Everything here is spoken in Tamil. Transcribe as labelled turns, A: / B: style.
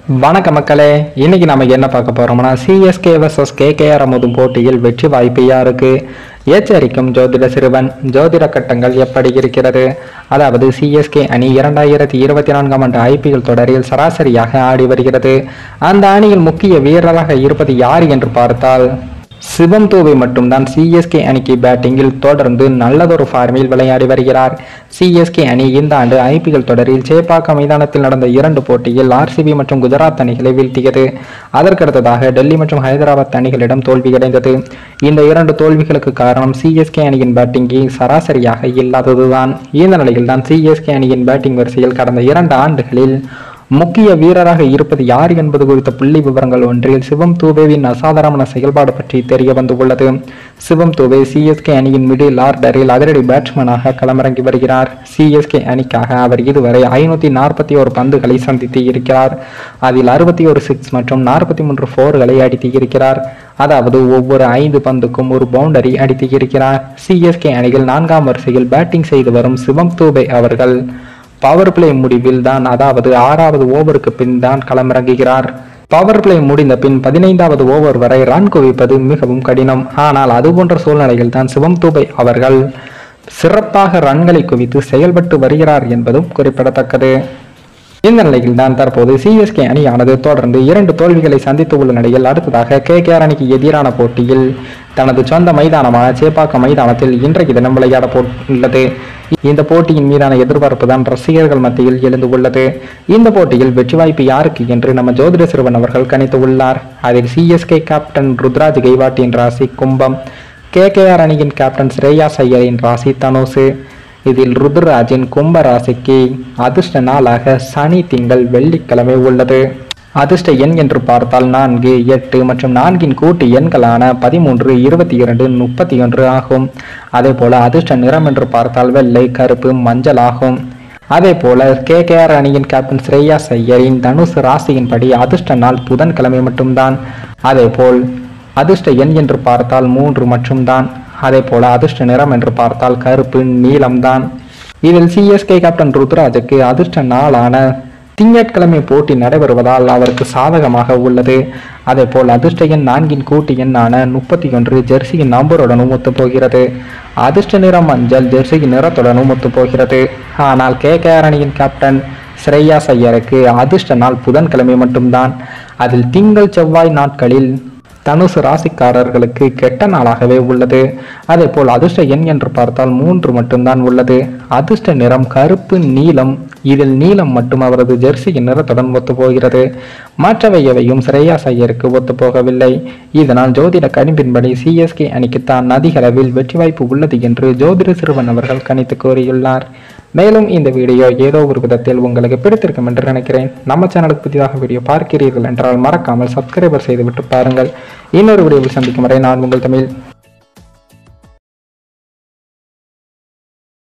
A: வணக்க மக்களே இன்னைக்கு நம்ம என்ன பார்க்க போறோம்னா சிஎஸ்கே vs கேகேஆர் மோதும் போட்டியில் வெற்றி வாய்ப்பு யாருக்கு எச்சரிக்கும் ஜோதிட சிறுவன் ஜோதிட கட்டங்கள் எப்படி இருக்கிறது அதாவது சிஎஸ்கே அணி இரண்டாயிரத்தி இருபத்தி நான்காம் ஆண்டு ஐபிஎல் தொடரில் சராசரியாக ஆடி வருகிறது அந்த அணியில் முக்கிய வீரராக இருப்பது யார் என்று பார்த்தால் சிவம் தூவை மட்டும்தான் சிஎஸ்கே அணிக்கு பேட்டிங்கில் தொடர்ந்து நல்லதொரு ஃபார்மில் விளையாடி வருகிறார் சிஎஸ்கே அணி இந்த ஆண்டு ஐபிஎல் தொடரில் சேப்பாக்கம் மைதானத்தில் நடந்த இரண்டு போட்டியில் ஆர்சிபி மற்றும் குஜராத் அணிகளை வீழ்த்தியது அதற்கடுத்ததாக டெல்லி மற்றும் ஹைதராபாத் அணிகளிடம் தோல்வியடைந்தது இந்த இரண்டு தோல்விகளுக்கு காரணம் சிஎஸ்கே அணியின் பேட்டிங்கில் சராசரியாக இல்லாததுதான் இந்த நிலையில்தான் சிஎஸ்கே அணியின் பேட்டிங் வரிசையில் கடந்த இரண்டு ஆண்டுகளில் முக்கிய வீரராக இருப்பது யார் என்பது குறித்த புள்ளி விவரங்கள் ஒன்றில் சிவம் தூபேவின் அசாதாரண செயல்பாடு பற்றி தெரிய வந்துள்ளது சிவம் தூபே சிஎஸ்கே அணியின் மிடில் ஆர்டரில் அதிரடி பேட்ஸ்மேனாக களமிறங்கி வருகிறார் சிஎஸ்கே அணிக்காக அவர் இதுவரை ஐநூத்தி நாற்பத்தி ஒரு பந்துகளை சந்தித்து இருக்கிறார் அதில் அறுபத்தி ஒரு சிக்ஸ் மற்றும் நாற்பத்தி மூன்று ஃபோர்களை அடித்து இருக்கிறார் அதாவது ஒவ்வொரு ஐந்து பந்துக்கும் ஒரு பவுண்டரி அடித்து இருக்கிறார் சிஎஸ்கே அணியில் நான்காம் வரிசையில் பேட்டிங் செய்து வரும் சிவம் தூபே அவர்கள் பவர் பிளே முடிவில் தான் அதாவது ஆறாவது ஓவருக்கு பின் தான் களமிறங்குகிறார் பவர் பிளே முடிந்த பின் பதினைந்தாவது ஓவர் வரை ரன் குவிப்பது மிகவும் கடினம் ஆனால் அது போன்ற சூழ்நிலையில் தான் சிவம் தூபை அவர்கள் சிறப்பாக ரன்களை குவித்து செயல்பட்டு வருகிறார் என்பதும் குறிப்பிடத்தக்கது இந்த நிலையில் தான் தற்போது சிஎஸ்கே அணியானது தொடர்ந்து இரண்டு தோல்விகளை சந்தித்து உள்ள நிலையில் அடுத்ததாக கேகேஆர் அணிக்கு எதிரான போட்டியில் தனது சொந்த மைதானமான சேப்பாக்கம் மைதானத்தில் இன்றைக்கு தினம் விளையாட போ- உள்ளது இந்த போட்டியின் மீதான எதிர்பார்ப்பு தான் ரசிகர்கள் மத்தியில் எழுந்து உள்ளது இந்த போட்டியில் வெற்றி வாய்ப்பு யாருக்கு என்று நம்ம ஜோதிட சிறுவன் அவர்கள் கணித்து உள்ளார் அதில் சிஎஸ்கே கேப்டன் ருத்ராஜ் கெய்வாட்டின் ராசி கும்பம் கேகேஆர் அணியின் கேப்டன் ஸ்ரேயாஸ் ஐயரின் ராசி தனுசு இதில் ருத்ராஜின் கும்ப ராசிக்கு அதிர்ஷ்ட நாளாக சனி திங்கள் வெள்ளிக்கிழமை உள்ளது அதிர்ஷ்ட எண் என்று பார்த்தால் நான்கு எட்டு மற்றும் நான்கின் கூட்டு எண்களான பதிமூன்று இருபத்தி இரண்டு முப்பத்தி ஒன்று ஆகும் அதே போல அதிர்ஷ்ட நிறம் என்று பார்த்தால் வெள்ளை கருப்பு மஞ்சள் ஆகும் அதே போல கேகேஆர் அணியின் கேப்டன் ஸ்ரேயாஸ் ஐயரின் தனுசு ராசியின்படி அதிர்ஷ்ட நாள் புதன்கிழமை மட்டும்தான் அதே போல் அதிர்ஷ்ட எண் என்று பார்த்தால் மூன்று மட்டும்தான் அதே போல அதிர்ஷ்ட நிறம் என்று பார்த்தால் கருப்பு நீலம்தான் இதில் சிஎஸ்கே கேப்டன் ருத்ராஜுக்கு அதிர்ஷ்ட நாளான திங்கட்கிழமை போட்டி நடைபெறுவதால் அவருக்கு சாதகமாக உள்ளது அதே போல் அதிர்ஷ்ட எண் நான்கின் கூட்டு எண்ணான முப்பத்தி ஒன்று ஜெர்சியின் நம்பருடனும் ஒத்துப்போகிறது அதிர்ஷ்ட நிறம் மஞ்சள் ஜெர்சியின் நிறத்துடனும் ஒத்துப்போகிறது ஆனால் கேகேஆர் அணியின் கேப்டன் ஸ்ரேயாஸ் ஐயருக்கு அதிர்ஷ்ட நாள் புதன்கிழமை மட்டும்தான் அதில் திங்கள் செவ்வாய் நாட்களில் தனுசு ராசிக்காரர்களுக்கு கெட்ட நாளாகவே உள்ளது அதே போல் அதிர்ஷ்ட எண் என்று பார்த்தால் மூன்று மட்டும்தான் உள்ளது அதிர்ஷ்ட நிறம் கருப்பு நீலம் இதில் நீலம் மட்டும் அவரது ஜெர்சியின் நிறத்துடன் ஒத்துப்போகிறது மற்றவை எவையும் ஸ்ரேயாஸ் ஐயருக்கு ஒத்துப்போகவில்லை இதனால் ஜோதிட கணிப்பின்படி சிஎஸ்கே அணிக்கு தான் அதிகளவில் வெற்றி வாய்ப்பு உள்ளது என்று ஜோதிட சிறுவன் அவர்கள் கணித்து கூறியுள்ளார் மேலும் இந்த வீடியோ ஏதோ ஒரு விதத்தில் உங்களுக்கு பிடித்திருக்கும் என்று நினைக்கிறேன் நம்ம சேனலுக்கு புதிதாக வீடியோ பார்க்கிறீர்கள் என்றால் மறக்காமல் சப்ஸ்கிரைபர் செய்துவிட்டு பாருங்கள் இன்னொரு வீடியோவில் சந்திக்கும் வரை நான் உங்கள் தமிழ்